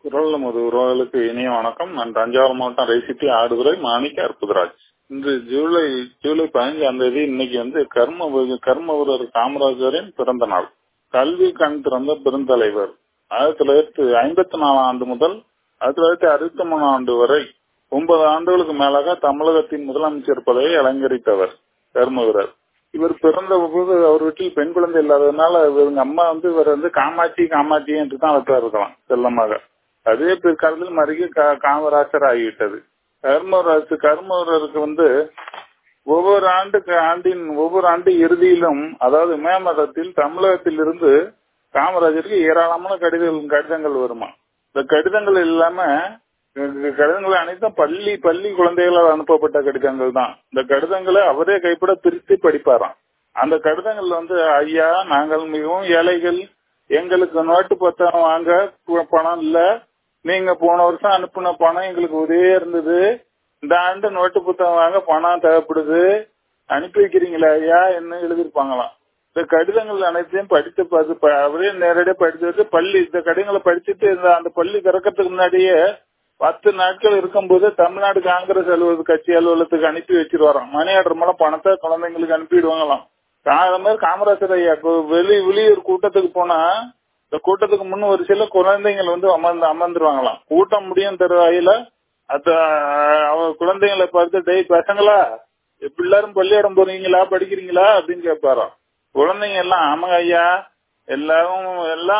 குரல் நமது உறவுகளுக்கு இனிய வணக்கம் நான் தஞ்சாவூர் மாவட்டம் ரைசிட்டி ஆடுதுறை மாணிக்க அற்புதராஜ் இன்று ஜூலை ஜூலை பதினஞ்சாம் தேதி இன்னைக்கு வந்து கர்ம கர்மவீரர் காமராஜரின் பிறந்த நாள் கல்வி கண் திறந்த பெருந்தலைவர் ஆயிரத்தி தொள்ளாயிரத்தி ஐம்பத்தி நாலாம் ஆண்டு முதல் ஆயிரத்தி தொள்ளாயிரத்தி அறுபத்தி மூணாம் ஆண்டு வரை ஒன்பது ஆண்டுகளுக்கு மேலாக தமிழகத்தின் முதலமைச்சர் பதவியை அலங்கரித்தவர் கர்ம வீரர் இவர் பிறந்த போது அவர் வீட்டில் பெண் குழந்தை இல்லாததுனால இவங்க அம்மா வந்து இவர் வந்து காமாட்சி காமாட்சி என்று தான் அழைப்பா இருக்கலாம் செல்லமாக அதே பிற்காலத்தில் மருகி காமராஜர் ஆகிவிட்டது கர்மராஜ் கர்மவரருக்கு வந்து ஒவ்வொரு ஆண்டுக்கு ஆண்டின் ஒவ்வொரு ஆண்டு இறுதியிலும் அதாவது மே மாதத்தில் தமிழகத்தில் இருந்து காமராஜருக்கு ஏராளமான கடிதங்கள் கடிதங்கள் வருமா இந்த கடிதங்கள் இல்லாம கடிதங்கள் அனைத்தும் பள்ளி பள்ளி குழந்தைகளால் அனுப்பப்பட்ட கடிதங்கள் தான் இந்த கடிதங்களை அவரே கைப்பட பிரித்து படிப்பாராம் அந்த கடிதங்கள்ல வந்து ஐயா நாங்கள் மிகவும் ஏழைகள் எங்களுக்கு நோட்டு புத்தகம் வாங்க பணம் இல்ல நீங்க போன வருஷம் அனுப்பின பணம் எங்களுக்கு உதவியே இருந்தது இந்த ஆண்டு நோட்டு புத்தகம் வாங்க பணம் தேவைப்படுது அனுப்பி வைக்கிறீங்களா ஐயா என்ன எழுதிருப்பாங்களாம் இந்த கடிதங்கள் அனைத்தையும் படித்து அவரே நேரடியாக படிச்சுட்டு பள்ளி இந்த கடிதங்களை படிச்சுட்டு இந்த அந்த பள்ளி திறக்கிறதுக்கு முன்னாடியே பத்து நாட்கள் இருக்கும்போது தமிழ்நாடு காங்கிரஸ் அலுவலக கட்சி அலுவலகத்துக்கு அனுப்பி வச்சிருவாராம் மணி ஆர்டர் மூலம் பணத்தை குழந்தைங்களுக்கு அனுப்பிடுவாங்களாம் அது மாதிரி காமராஜர் ஐயா வெளி வெளியூர் கூட்டத்துக்கு போனா இந்த கூட்டத்துக்கு முன் ஒரு சில குழந்தைகள் வந்து அமர்ந்து அமர்ந்துருவாங்களாம் கூட்டம் முடியும் தருவாயில அத அவங்க குழந்தைங்களை பார்த்து டெய் பசங்களா எல்லாரும் பள்ளியிடம் போறீங்களா படிக்கிறீங்களா அப்படின்னு கேட்பாராம் குழந்தைங்க எல்லாம் ஆமாங்க ஐயா எல்லாரும் எல்லாம்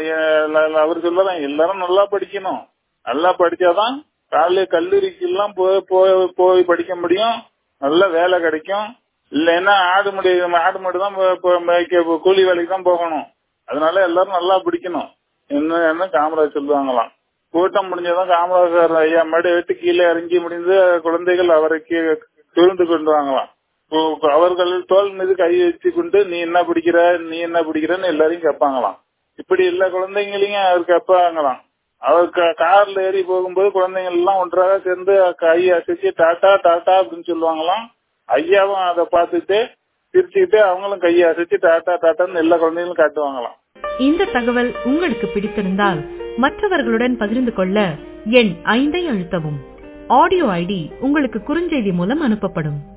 அவர் சொல்லலாம் எல்லாரும் நல்லா படிக்கணும் நல்லா படிச்சாதான் காலையில கல்லூரிக்கு எல்லாம் போய் போய் படிக்க முடியும் நல்ல வேலை கிடைக்கும் இல்லைன்னா ஆடு முடி ஆடு மாடு தான் கூலி வேலைக்கு தான் போகணும் அதனால எல்லாரும் நல்லா பிடிக்கணும் என்ன என்ன காமராஜ் சொல்லுவாங்களாம் கூட்டம் முடிஞ்சதான் காமராஜர் ஐயா மேடை விட்டு கீழே இறங்கி முடிந்து குழந்தைகள் அவரை துருந்து கொண்டு வாங்கலாம் அவர்கள் தோல் மீது கை வச்சு கொண்டு நீ என்ன பிடிக்கிற நீ என்ன பிடிக்கிறன்னு எல்லாரையும் கேட்பாங்களாம் இப்படி எல்லா குழந்தைங்களையும் அவர் கேட்பாங்களாம் அவர் கார்ல ஏறி போகும்போது குழந்தைங்க எல்லாம் ஒன்றாக சேர்ந்து கை அசைச்சு டாட்டா டாட்டா அப்படின்னு சொல்லுவாங்களாம் ஐயாவும் அதை பார்த்துட்டு சிரிச்சுக்கிட்டு அவங்களும் கையை அசைச்சு டாட்டா டாட்டான்னு எல்லா குழந்தைங்களும் காட்டுவாங்களாம் இந்த தகவல் உங்களுக்கு பிடித்திருந்தால் மற்றவர்களுடன் பகிர்ந்து கொள்ள எண் ஐந்தை அழுத்தவும் ஆடியோ ஐடி உங்களுக்கு குறுஞ்செய்தி மூலம் அனுப்பப்படும்